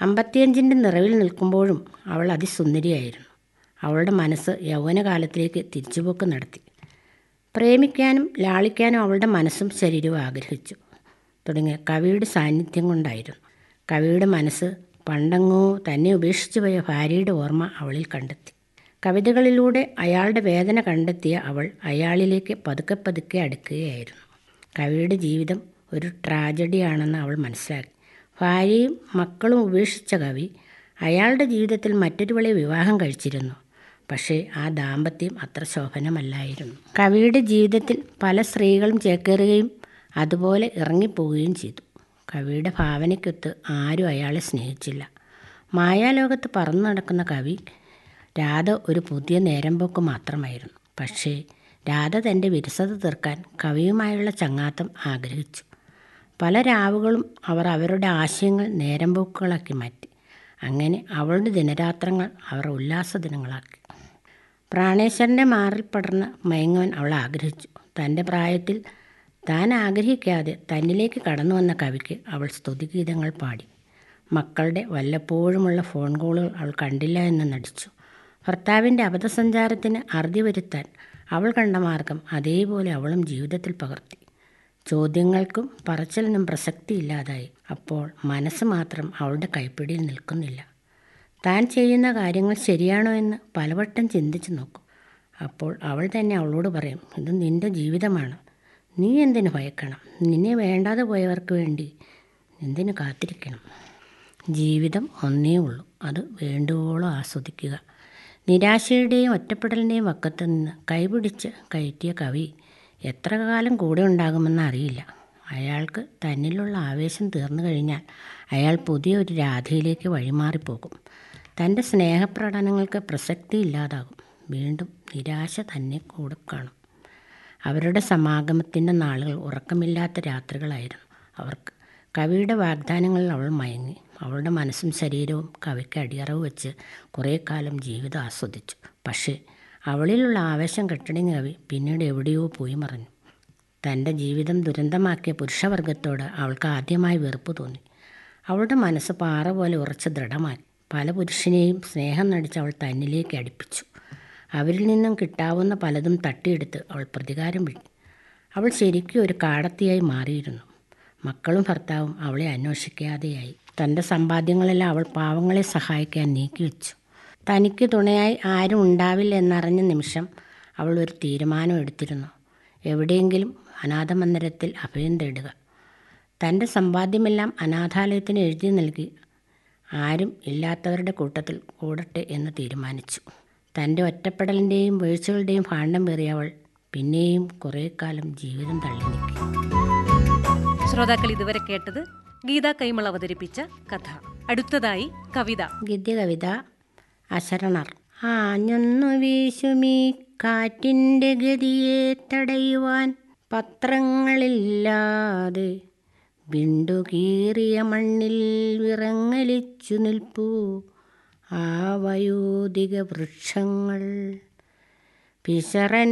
അമ്പത്തിയഞ്ചിൻ്റെ നിറവിൽ നിൽക്കുമ്പോഴും അവൾ അതിസുന്ദരിയായിരുന്നു അവളുടെ മനസ്സ് യൗവനകാലത്തിലേക്ക് തിരിച്ചുപോക്ക് നടത്തി പ്രേമിക്കാനും ലാളിക്കാനും അവളുടെ മനസ്സും ശരീരവും ആഗ്രഹിച്ചു തുടങ്ങിയ കവിയുടെ സാന്നിധ്യം കൊണ്ടായിരുന്നു കവിയുടെ മനസ്സ് പണ്ടെങ്ങോ തന്നെ ഉപേക്ഷിച്ചു പോയ ഭാര്യയുടെ ഓർമ്മ അവളിൽ കണ്ടെത്തി കവിതകളിലൂടെ അയാളുടെ വേദന കണ്ടെത്തിയ അവൾ അയാളിലേക്ക് പതുക്കെ പതുക്കെ അടുക്കുകയായിരുന്നു കവിയുടെ ജീവിതം ഒരു ട്രാജഡിയാണെന്ന് അവൾ മനസ്സിലാക്കി ഭാര്യയും മക്കളും ഉപേക്ഷിച്ച കവി അയാളുടെ ജീവിതത്തിൽ മറ്റൊരുവളെ വിവാഹം കഴിച്ചിരുന്നു പക്ഷേ ആ ദാമ്പത്യം അത്ര ശോഭനമല്ലായിരുന്നു കവിയുടെ ജീവിതത്തിൽ പല സ്ത്രീകളും ചേക്കേറുകയും അതുപോലെ ഇറങ്ങിപ്പോവുകയും ചെയ്തു കവിയുടെ ഭാവനയ്ക്കൊത്ത് ആരും അയാളെ സ്നേഹിച്ചില്ല മായാലോകത്ത് പറന്നു നടക്കുന്ന കവി രാധ ഒരു പുതിയ നേരമ്പോക്ക് മാത്രമായിരുന്നു പക്ഷേ രാധ തൻ്റെ വിരസത തീർക്കാൻ കവിയുമായുള്ള ചങ്ങാത്തം ആഗ്രഹിച്ചു പല രാവുകളും അവർ അവരുടെ ആശയങ്ങൾ നേരമ്പോക്കുകളാക്കി മാറ്റി അങ്ങനെ അവളുടെ ദിനരാത്രങ്ങൾ അവർ ഉല്ലാസ ദിനങ്ങളാക്കി പ്രാണേശ്വരൻ്റെ മാറിൽ പടർന്ന് മയങ്ങുവാൻ അവൾ ആഗ്രഹിച്ചു തൻ്റെ പ്രായത്തിൽ താൻ ആഗ്രഹിക്കാതെ തന്നിലേക്ക് കടന്നു വന്ന കവിക്ക് അവൾ സ്തുതിഗീതങ്ങൾ പാടി മക്കളുടെ വല്ലപ്പോഴുമുള്ള ഫോൺ കോളുകൾ അവൾ കണ്ടില്ല എന്ന് നടിച്ചു ഭർത്താവിൻ്റെ അബദ്ധസഞ്ചാരത്തിന് അറുതി വരുത്താൻ അവൾ കണ്ട മാർഗം അതേപോലെ അവളും ജീവിതത്തിൽ പകർത്തി ചോദ്യങ്ങൾക്കും പറച്ചിലിനും പ്രസക്തിയില്ലാതായി അപ്പോൾ മനസ്സ് മാത്രം അവളുടെ കൈപ്പിടിയിൽ നിൽക്കുന്നില്ല താൻ ചെയ്യുന്ന കാര്യങ്ങൾ ശരിയാണോ എന്ന് പലവട്ടം ചിന്തിച്ചു നോക്കും അപ്പോൾ അവൾ തന്നെ അവളോട് പറയും ഇത് നിൻ്റെ ജീവിതമാണ് നീ എന്തിനു ഭയക്കണം നിന്നെ വേണ്ടാതെ പോയവർക്ക് വേണ്ടി എന്തിനു കാത്തിരിക്കണം ജീവിതം ഒന്നേ ഉള്ളൂ അത് വേണ്ടുവോളം ആസ്വദിക്കുക നിരാശയുടെയും ഒറ്റപ്പെടലിൻ്റെയും വക്കത്ത് നിന്ന് കൈപിടിച്ച് കയറ്റിയ കവി എത്ര കാലം കൂടെ ഉണ്ടാകുമെന്ന് അറിയില്ല അയാൾക്ക് തന്നിലുള്ള ആവേശം തീർന്നു കഴിഞ്ഞാൽ അയാൾ പുതിയൊരു രാധയിലേക്ക് വഴിമാറിപ്പോകും തൻ്റെ സ്നേഹപ്രകടനങ്ങൾക്ക് പ്രസക്തി ഇല്ലാതാകും വീണ്ടും നിരാശ തന്നെ കൂടെ കാണും അവരുടെ സമാഗമത്തിൻ്റെ നാളുകൾ ഉറക്കമില്ലാത്ത രാത്രികളായിരുന്നു അവർക്ക് കവിയുടെ വാഗ്ദാനങ്ങളിൽ അവൾ മയങ്ങി അവളുടെ മനസ്സും ശരീരവും കവിക്ക് അടിയറവ് വെച്ച് കുറേ കാലം ജീവിതം ആസ്വദിച്ചു പക്ഷേ അവളിലുള്ള ആവേശം കെട്ടടങ്ങിയ കവി പിന്നീട് എവിടെയോ പോയി മറഞ്ഞു തൻ്റെ ജീവിതം ദുരന്തമാക്കിയ പുരുഷവർഗത്തോട് അവൾക്ക് ആദ്യമായി വെറുപ്പ് തോന്നി അവളുടെ മനസ്സ് പാറ പോലെ ഉറച്ച് ദൃഢമാക്കി പല പുരുഷനെയും സ്നേഹം നടിച്ച് അവൾ തന്നിലേക്ക് അടുപ്പിച്ചു അവരിൽ നിന്നും കിട്ടാവുന്ന പലതും തട്ടിയെടുത്ത് അവൾ പ്രതികാരം വിട്ടു അവൾ ശരിക്കും ഒരു കാടത്തിയായി മാറിയിരുന്നു മക്കളും ഭർത്താവും അവളെ അന്വേഷിക്കാതെയായി തൻ്റെ സമ്പാദ്യങ്ങളെല്ലാം അവൾ പാവങ്ങളെ സഹായിക്കാൻ നീക്കിവെച്ചു തനിക്ക് തുണയായി ആരും ഉണ്ടാവില്ല എന്നറിഞ്ഞ നിമിഷം അവൾ ഒരു തീരുമാനം എടുത്തിരുന്നു എവിടെയെങ്കിലും അനാഥമന്ദിരത്തിൽ അഭയം തേടുക തൻ്റെ സമ്പാദ്യമെല്ലാം അനാഥാലയത്തിന് എഴുതി നൽകി ആരും ഇല്ലാത്തവരുടെ കൂട്ടത്തിൽ കൂടട്ടെ എന്ന് തീരുമാനിച്ചു തൻ്റെ ഒറ്റപ്പെടലിൻ്റെയും വീഴ്ചകളുടെയും ഭാണ്ഡം പേറിയ അവൾ പിന്നെയും കുറേ കാലം ജീവിതം തള്ളി നീക്കി ശ്രോതാക്കൾ ഇതുവരെ കേട്ടത് ഗീത കൈമൾ അവതരിപ്പിച്ച കഥ അടുത്തതായി കവിത ഗദ്യ കവിത അശരണർ ആഞ്ഞൊന്നു വീശുമീ കാറ്റിൻ്റെ ഗതിയെ തടയുവാൻ പത്രങ്ങളില്ലാതെ വിണ്ടുകീറിയ മണ്ണിൽ വിറങ്ങലിച്ചു നിൽപ്പൂ ആ വയോധിക വൃക്ഷങ്ങൾ പിശറൻ